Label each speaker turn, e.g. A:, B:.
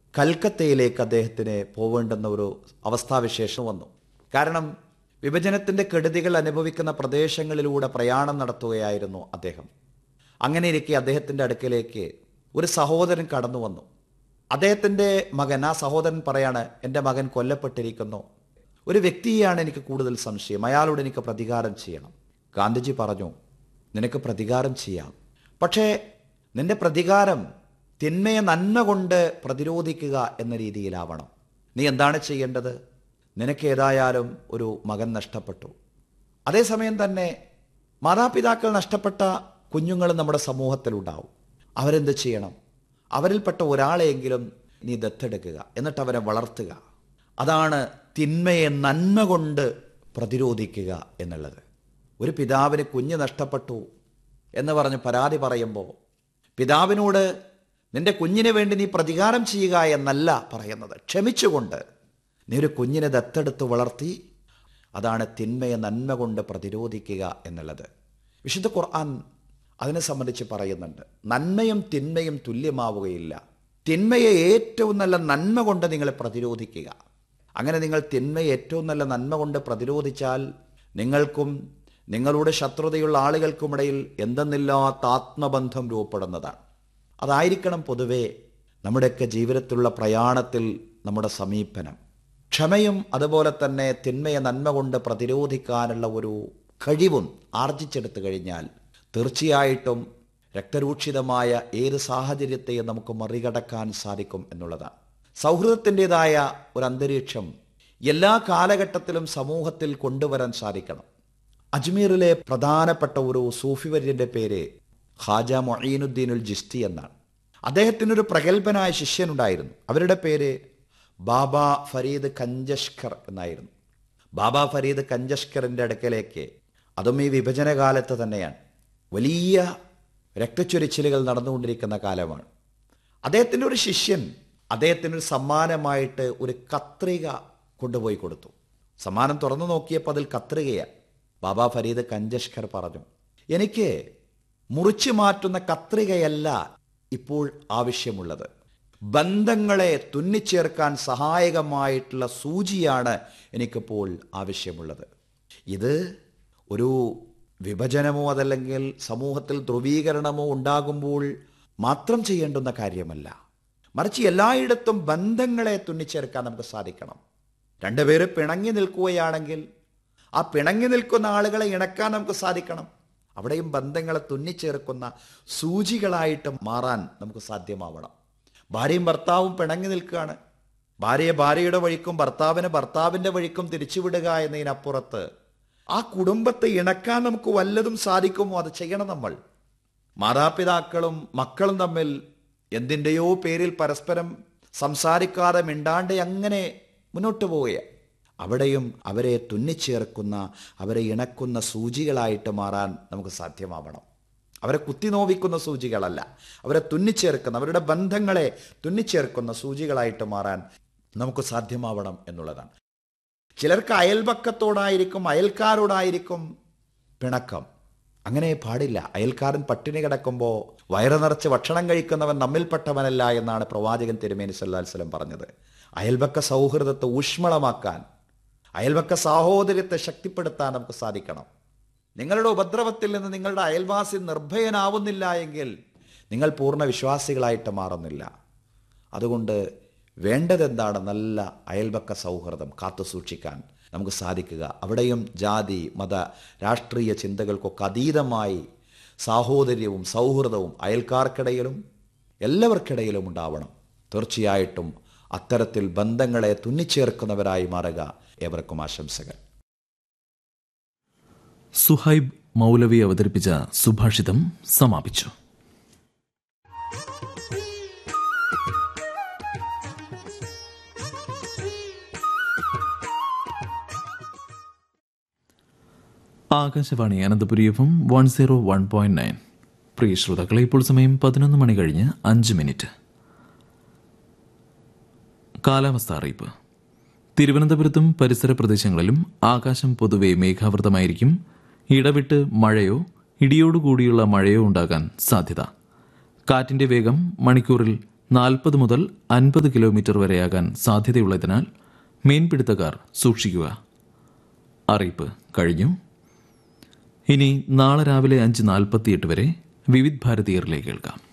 A: കൽക്കത്തയിലേക്ക് അദ്ദേഹത്തിന് പോവേണ്ടുന്ന ഒരു അവസ്ഥാവിശേഷം വന്നു കാരണം വിഭജനത്തിന്റെ കെടുതികൾ അനുഭവിക്കുന്ന പ്രദേശങ്ങളിലൂടെ പ്രയാണം നടത്തുകയായിരുന്നു അദ്ദേഹം അങ്ങനെ ഇരിക്കെ അദ്ദേഹത്തിന്റെ അടുക്കലേക്ക് ഒരു സഹോദരൻ കടന്നു വന്നു അദ്ദേഹത്തിന്റെ മകൻ ആ സഹോദരൻ പറയാണ് എൻ്റെ മകൻ കൊല്ലപ്പെട്ടിരിക്കുന്നു ഒരു വ്യക്തിയെയാണ് എനിക്ക് കൂടുതൽ സംശയം അയാളോട് എനിക്ക് പ്രതികാരം ചെയ്യണം ഗാന്ധിജി പറഞ്ഞു നിനക്ക് പ്രതികാരം ചെയ്യാം പക്ഷേ നിന്റെ പ്രതികാരം തിന്മയെ നന്മ കൊണ്ട് പ്രതിരോധിക്കുക എന്ന രീതിയിലാവണം നീ എന്താണ് ചെയ്യേണ്ടത് നിനക്ക് ഏതായാലും ഒരു മകൻ നഷ്ടപ്പെട്ടു അതേസമയം തന്നെ മാതാപിതാക്കൾ നഷ്ടപ്പെട്ട കുഞ്ഞുങ്ങൾ നമ്മുടെ സമൂഹത്തിലുണ്ടാവും അവരെന്ത് ചെയ്യണം അവരിൽപ്പെട്ട ഒരാളെയെങ്കിലും നീ ദത്തെടുക്കുക എന്നിട്ട് അവരെ വളർത്തുക അതാണ് തിന്മയെ നന്മ കൊണ്ട് പ്രതിരോധിക്കുക എന്നുള്ളത് ഒരു പിതാവിന് കുഞ്ഞ് നഷ്ടപ്പെട്ടു എന്ന് പറഞ്ഞ് പരാതി പറയുമ്പോൾ പിതാവിനോട് നിന്റെ കുഞ്ഞിന് വേണ്ടി നീ പ്രതികാരം ചെയ്യുക എന്നല്ല പറയുന്നത് ക്ഷമിച്ചുകൊണ്ട് നീ ഒരു കുഞ്ഞിനെ ദത്തെടുത്ത് വളർത്തി അതാണ് തിന്മയെ നന്മ കൊണ്ട് പ്രതിരോധിക്കുക എന്നുള്ളത് വിശുദ്ധ ഖുർആൻ അതിനെ സംബന്ധിച്ച് പറയുന്നുണ്ട് നന്മയും തിന്മയും തുല്യമാവുകയില്ല തിന്മയെ ഏറ്റവും നല്ല നന്മ കൊണ്ട് നിങ്ങൾ പ്രതിരോധിക്കുക അങ്ങനെ നിങ്ങൾ തിന്മയെ ഏറ്റവും നല്ല നന്മ കൊണ്ട് പ്രതിരോധിച്ചാൽ നിങ്ങൾക്കും നിങ്ങളുടെ ശത്രുതയുള്ള ആളുകൾക്കുമിടയിൽ എന്തെന്നില്ലാത്ത ആത്മബന്ധം രൂപപ്പെടുന്നതാണ് അതായിരിക്കണം പൊതുവെ നമ്മുടെയൊക്കെ ജീവിതത്തിലുള്ള പ്രയാണത്തിൽ നമ്മുടെ സമീപനം ക്ഷമയും അതുപോലെ തന്നെ തിന്മയെ നന്മ കൊണ്ട് പ്രതിരോധിക്കാനുള്ള ഒരു കഴിവും ആർജിച്ചെടുത്തു കഴിഞ്ഞാൽ തീർച്ചയായിട്ടും രക്തരൂക്ഷിതമായ ഏത് സാഹചര്യത്തെയും നമുക്ക് മറികടക്കാൻ സാധിക്കും എന്നുള്ളതാണ് സൗഹൃദത്തിൻ്റെതായ ഒരു അന്തരീക്ഷം എല്ലാ കാലഘട്ടത്തിലും സമൂഹത്തിൽ കൊണ്ടുവരാൻ സാധിക്കണം അജ്മീറിലെ പ്രധാനപ്പെട്ട ഒരു സൂഫിവര്യന്റെ പേര് ഖാജ മൊയ്നുദ്ദീനുൽ ജിസ്തി എന്നാണ് അദ്ദേഹത്തിനൊരു പ്രഗത്ഭനായ ശിഷ്യനുണ്ടായിരുന്നു അവരുടെ പേര് ബാബ ഫരീദ് കഞ്ചഷ്കർ എന്നായിരുന്നു ബാബ ഫരീദ് കഞ്ചഷ്കറിന്റെ അടുക്കലേക്ക് അതും ഈ വിഭജന കാലത്ത് തന്നെയാണ് വലിയ രക്തച്ചൊരിച്ചിലുകൾ നടന്നുകൊണ്ടിരിക്കുന്ന കാലമാണ് അദ്ദേഹത്തിൻ്റെ ഒരു ശിഷ്യൻ അദ്ദേഹത്തിനൊരു സമ്മാനമായിട്ട് ഒരു കത്രിക കൊണ്ടുപോയി കൊടുത്തു സമ്മാനം തുറന്നു നോക്കിയപ്പോൾ അതിൽ കത്രികയാണ് ബാബ ഫരീദ് കഞ്ചഷ്കർ പറഞ്ഞു എനിക്ക് മുറിച്ചു മാറ്റുന്ന കത്രികയല്ല ഇപ്പോൾ ആവശ്യമുള്ളത് ബന്ധങ്ങളെ തുന്നിച്ചേർക്കാൻ സഹായകമായിട്ടുള്ള സൂചിയാണ് എനിക്കിപ്പോൾ ആവശ്യമുള്ളത് ഇത് ഒരു വിഭജനമോ അതല്ലെങ്കിൽ സമൂഹത്തിൽ ധ്രുവീകരണമോ ഉണ്ടാകുമ്പോൾ മാത്രം ചെയ്യേണ്ടുന്ന കാര്യമല്ല മറിച്ച് എല്ലായിടത്തും ബന്ധങ്ങളെ തുന്നിച്ചേർക്കാൻ നമുക്ക് സാധിക്കണം രണ്ടുപേര് പിണങ്ങി നിൽക്കുകയാണെങ്കിൽ ആ പിണങ്ങി നിൽക്കുന്ന ആളുകളെ ഇണക്കാൻ നമുക്ക് സാധിക്കണം അവിടെയും ബന്ധങ്ങളെ തുന്നിച്ചേർക്കുന്ന സൂചികളായിട്ട് മാറാൻ നമുക്ക് സാധ്യമാവണം ഭാര്യയും ഭർത്താവും പിണങ്ങി നിൽക്കുകയാണ് ഭാര്യയെ ഭാര്യയുടെ വഴിക്കും ഭർത്താവിനെ ഭർത്താവിൻ്റെ വഴിക്കും തിരിച്ചുവിടുക എന്നതിനപ്പുറത്ത് ആ കുടുംബത്തെ ഇണക്കാൻ നമുക്ക് വല്ലതും സാധിക്കുമോ അത് ചെയ്യണം നമ്മൾ മാതാപിതാക്കളും മക്കളും തമ്മിൽ എന്തിൻ്റെയോ പേരിൽ പരസ്പരം സംസാരിക്കാതെ മിണ്ടാണ്ട് അങ്ങനെ മുന്നോട്ട് പോവുകയാണ് അവിടെയും അവരെ തുന്നിച്ചേർക്കുന്ന അവരെ ഇണക്കുന്ന സൂചികളായിട്ട് മാറാൻ നമുക്ക് സാധ്യമാവണം അവരെ കുത്തിനോവിക്കുന്ന സൂചികളല്ല അവരെ തുന്നിച്ചേർക്കുന്ന അവരുടെ ബന്ധങ്ങളെ തുന്നിച്ചേർക്കുന്ന സൂചികളായിട്ട് മാറാൻ നമുക്ക് സാധ്യമാവണം എന്നുള്ളതാണ് ചിലർക്ക് അയൽപക്കത്തോടായിരിക്കും അയൽക്കാരോടായിരിക്കും പിണക്കം അങ്ങനെ പാടില്ല അയൽക്കാരൻ പട്ടിണി കിടക്കുമ്പോൾ വയറ് നിറച്ച് ഭക്ഷണം കഴിക്കുന്നവൻ നമ്മിൽപ്പെട്ടവനല്ല എന്നാണ് പ്രവാചകൻ തിരുമേനി സല്ലാ വല്ലം പറഞ്ഞത് അയൽപക്ക സൗഹൃദത്തെ ഊഷ്മളമാക്കാൻ അയൽപക്ക സാഹോദര്യത്തെ ശക്തിപ്പെടുത്താൻ നമുക്ക് സാധിക്കണം നിങ്ങളുടെ ഉപദ്രവത്തിൽ നിന്ന് നിങ്ങളുടെ അയൽവാസി നിർഭയനാവുന്നില്ല എങ്കിൽ നിങ്ങൾ പൂർണ്ണ വിശ്വാസികളായിട്ട് മാറുന്നില്ല അതുകൊണ്ട് വേണ്ടതെന്താണ് നല്ല അയൽപക്ക സൗഹൃദം കാത്തു സൂക്ഷിക്കാൻ നമുക്ക് സാധിക്കുക അവിടെയും ജാതി മത രാഷ്ട്രീയ ചിന്തകൾക്കൊക്കെ അതീതമായി സാഹോദര്യവും സൗഹൃദവും അയൽക്കാർക്കിടയിലും എല്ലാവർക്കിടയിലും ഉണ്ടാവണം തീർച്ചയായിട്ടും അത്തരത്തിൽ ബന്ധങ്ങളെ തുന്നിച്ചേർക്കുന്നവരായി മാറുക ഏവർക്കും ആശംസകൾ
B: സുഹൈബ് മൗലവി അവതരിപ്പിച്ച സുഭാഷിതം സമാപിച്ചു Akashvani Ananthapuri F M one zero one point nine പ്രിയ ശ്രോതാക്കളെ ഇപ്പോൾ സമയം പതിനൊന്ന് മണി കഴിഞ്ഞ് അഞ്ച് മിനിറ്റ് കാലാവസ്ഥ അറിയിപ്പ് തിരുവനന്തപുരത്തും പരിസര പ്രദേശങ്ങളിലും ആകാശം പൊതുവെ മേഘാവൃതമായിരിക്കും ഇടവിട്ട് മഴയോ ഇടിയോടുകൂടിയുള്ള മഴയോ ഉണ്ടാകാൻ സാധ്യത കാറ്റിന്റെ വേഗം മണിക്കൂറിൽ നാൽപ്പത് മുതൽ അൻപത് കിലോമീറ്റർ വരെയാകാൻ സാധ്യതയുള്ളതിനാൽ മീൻപിടുത്തക്കാർ സൂക്ഷിക്കുക അറിയിപ്പ് കഴിഞ്ഞു ഇനി നാളെ രാവിലെ അഞ്ച് നാൽപ്പത്തിയെട്ട് വരെ വിവിധ് ഭാരതീയറിലേക്ക് കേൾക്കാം